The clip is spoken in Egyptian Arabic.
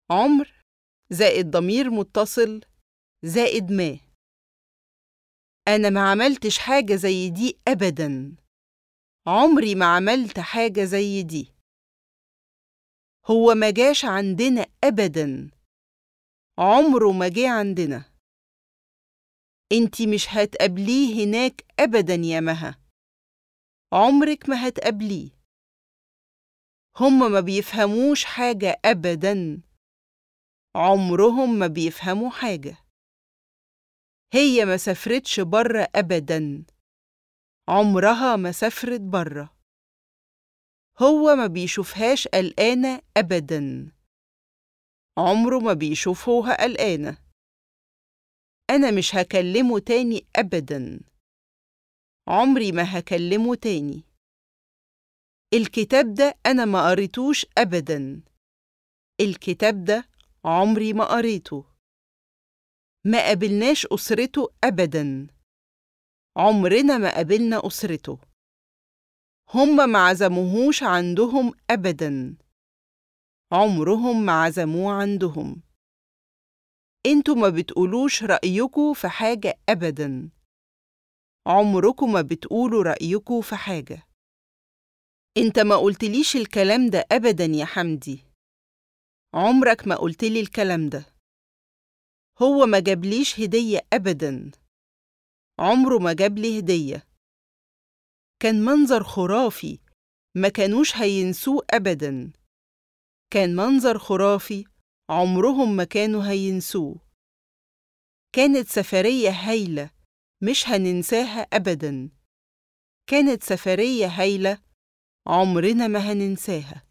عمر زائد ضمير متصل زائد ما أنا ما عملتش حاجة زي دي أبدا عمري ما عملت حاجة زي دي هو ما جاش عندنا أبدا عمره ما جه عندنا انتي مش هتقابليه هناك أبدا يا مها عمرك ما هتقابليه هما ما بيفهموش حاجة أبدا عمرهم ما بيفهموا حاجة هي ما سافرتش بره أبدا عمرها ما سافرت بره هو ما بيشوفهاش قلقانة أبدا عمره ما بيشوفوها قلقانة أنا مش هكلمه تاني أبدا عمري ما هكلمه تاني الكتاب ده أنا ما قريتوش أبدا الكتاب ده عمري ما قريته ما قابلناش أسرته أبدا عمرنا ما قابلنا أسرته هما ما عزموهوش عندهم أبدا عمرهم ما عزموه عندهم انتوا ما بتقولوش رأيكوا في حاجة أبدا عمركم ما بتقولوا رأيكوا في حاجة انت ما قلتليش الكلام ده أبدا يا حمدي عمرك ما قلتلي الكلام ده هو ما جابليش هدية أبدا عمره ما جابلي هدية كان منظر خرافي ما كانوش هينسوه أبدا كان منظر خرافي عمرهم ما كانوا هينسوه كانت سفرية هايلة مش هننساها أبدا كانت سفرية هايلة عمرنا ما هننساها